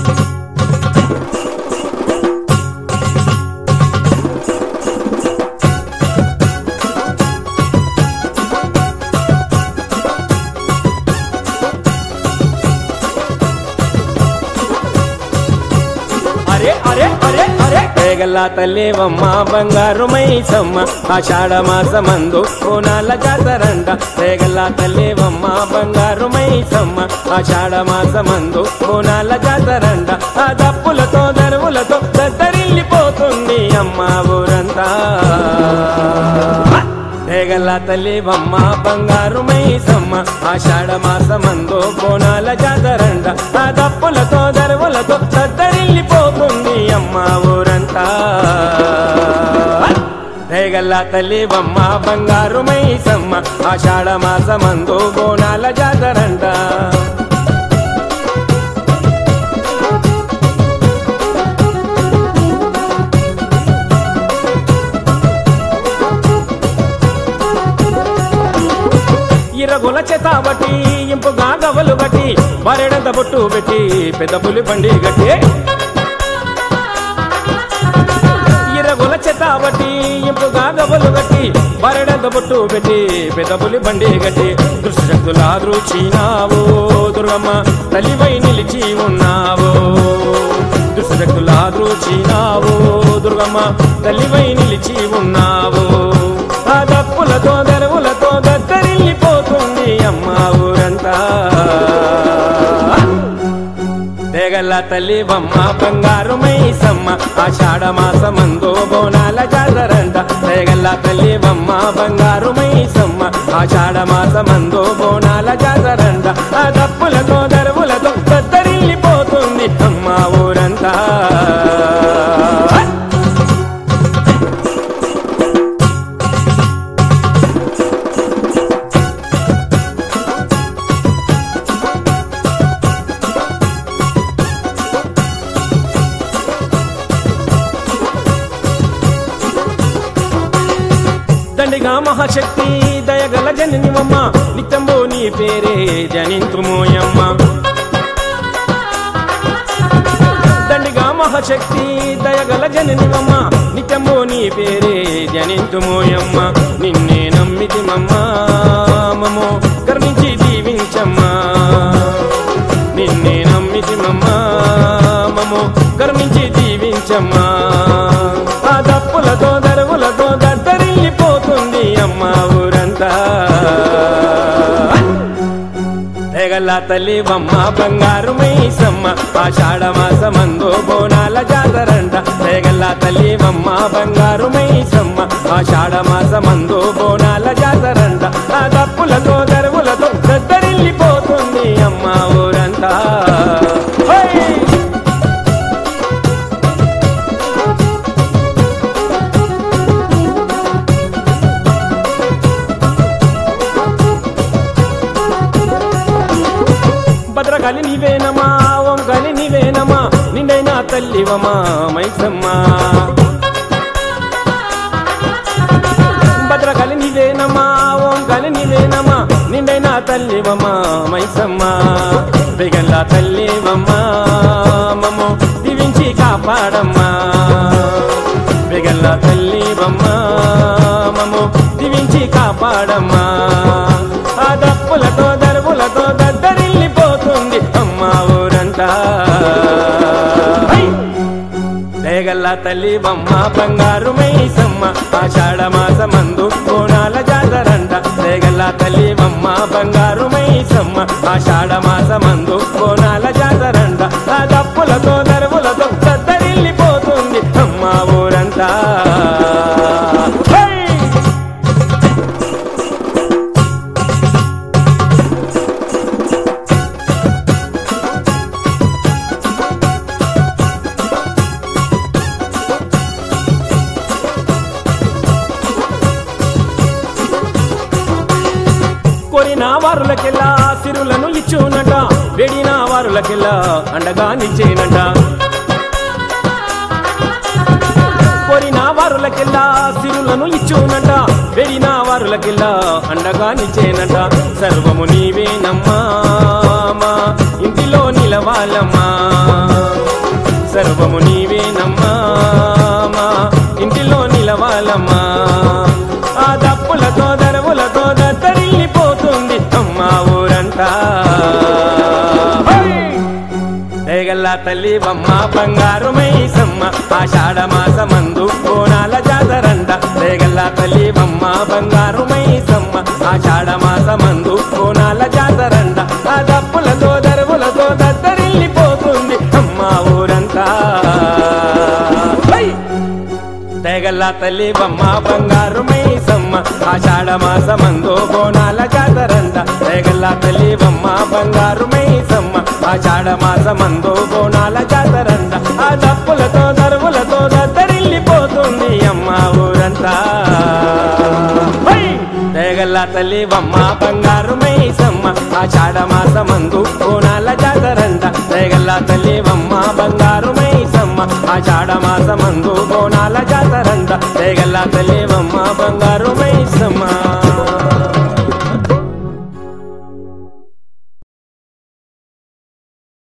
అరే అరే అరే అరే పేగల్లా తల్లేవమ్మ బంగారు మైసమ్మ ఆషాఢ మాసమందు కోనాల జాతరంట పేగల్లా తల్లేవమ్మ బంగారు మైసమ్మ ఆషాఢ మాసమందు కోనాల జాతరంట ఆ దప్పులతో దరువులతో దద్దరిల్లిపోతుంది అమ్మ ఊరంతా పేగల్ల తల్లివమ్మ బంగారు మైసమ్మ ఆషాఢ మాసమందు కోనాల జాతరంట ఆ దప్పులతో దరువులతో దద్దరిల్లిపోతుంది అమ్మ ఊరంతా పేగల్ల తల్లివమ్మ బంగారు మైసమ్మ ఆషాఢ మాసమందు కోనాల జాతరంట ఇరగుల చేతాబట్టి ఇంపుగా గవలు బట్టి బరెడంత బొట్టు పెట్టి పెద్ద పులి బండి గట్టి ఇరగుల చేతాబట్టి ఇంపుగా గవలు గట్టి బరెడంత బొట్టు పెట్టి పెద్ద పులి బండి గట్టి దృష్టశక్తులా దృచినావు దుర్గమ్మ తల్లివై నిలిచి ఉన్నావు దుష్టశక్తులా దృచినావు దుర్గమ్మ తల్లివై నిలిచి ఉన్నావు ఆ దప్పులతో దరువులతో దద్దరిల్లిపోతుంది అమ్మ ఊరంతా తెగల్ల తల్లి బొమ్మ బంగారు మైసమ్మ ఆషాఢ మాసమందు బోనాల జాతరంట తెగల్ల తల్లి బొమ్మ బంగారు మైసమ్మ ఆషాఢ మాసమందు బోనాల జాతరంట ఆ దప్పులతో దరువులతో దద్దరిల్లిపోతుంది అమ్మ ఊరంతా దండిగా మహాశక్తి దయగల జననివమ్మ నిత్యంబో నీ పేరే జనింతుమోయమ్మ దండిగా మహాశక్తి దయగల జననివమ్మ నిత్యంబో నీ పేరే జనింతుమోయమ్మ నిన్నే నమ్మితి మమ్మ మమో కరుణించి దీవించమ్మా నిన్నే నమ్మితి మమ్మ మమో కరుణించి దీవించమ్మా ఆ దప్పులతో దరువులతో దద్దరిల్లిపోతుంది అమ్మ ఊరంతా తెగల్ల తల్లి బొమ్మ బంగారు మైసమ్మ ఆషాఢ మాసమందు బోనాల జాతరంట తెగల్ల తల్లి బొమ్మ బంగారు మైసమ్మ ఆషాఢ మాసమందు బోనాల జాతరంట ఆ దప్పులతో దరువులతో దద్దరిల్లిపోతుంది అమ్మ ఊరంతా హై! భద్రకాళి నీవేనమా ఓంకాళి నీవేనమా నిండైనా తల్లివమా మైసమ్మా భద్రకాళి నీవేనమా ఓంకాళి నీవేనమా నిండైనా తల్లివమా మైసమ్మా బిగల్లా తల్లివమ్మా మమ్మో దీవించి కాపాడమ్మా బిగల్లా తల్లివమ్మా మమ్మో దీవించి కాపాడమ్మా ఆ దప్పులతో దరువులతో దద్దరిల్లిపోతుంది అమ్మ ఊరంతా హై! దేగల్ల తల్లి బొమ్మ బంగారు మైసమ్మ ఆషాఢ మాసమందు కోణాల జాతరంట దేగల్ల తల్లి బొమ్మ బంగారు మైసమ్మ ఆషాఢ మాసమందు కోణాల జాతరంట ఆ దప్పులతో దరువులతో దద్దరిల్లిపోతుంది అమ్మ ఊరంతా హై! కోరిన వారులకెల్లా సిరులను ఇచ్చునట వెడిన వారులకెల్లా అండగా నిచ్చేనట కోరిన వారులకెల్లా సిరులను ఇచ్చునట వెడిన వారులకెల్లా అండగా నిచ్చేనట సర్వము నీవేనమ్మా మా ఇంటిలో నీ నిలవాలమ్మా సర్వము నీవేనమ్మా మా ఇంటిలో నిలవాలమ్మా ఆ దప్పులతో దరవులతో దద్దరిల్లిపోతుంది అమ్మా ఊరంతా దేగల్లా తల్లి బొమ్మ బంగారు మైసమ్మ ఆషాఢ మాసమందు కోనాల జాతరంట దేగల్లా తల్లి బొమ్మ బంగారు మైసమ్మ ఆషాఢ మాసమందు కోనాల జాతరంట ఆ దప్పులతో దరువులతో దద్దరిల్లిపోతుంది అమ్మ ఊరంతా హై! తెగల్లా తల్లి బొమ్మ బంగారు మైసమ్మ ఆషాఢ మాసమందు బోనాల జాతరంట తెగల్లా తల్లి బొమ్మ బంగారు మైసమ్మ ఆషాఢ మాసమందు బోనాల జాతరంట ఆ దప్పులతో దరువులతో దద్దరిల్లిపోతుంది అమ్మ ఊరంతా హై! తెగల్లా తల్లి బొమ్మ బంగారు మైసమ్మ ఆషాఢ మాసమందు బోనాల జాతరంట తెగల్లా తల్లి బొమ్మ బంగారు మైసమ్మ ఆషాఢ మాసమందు బోనాల జాతరంట తెగల్లా తల్లి బొమ్మ బంగారు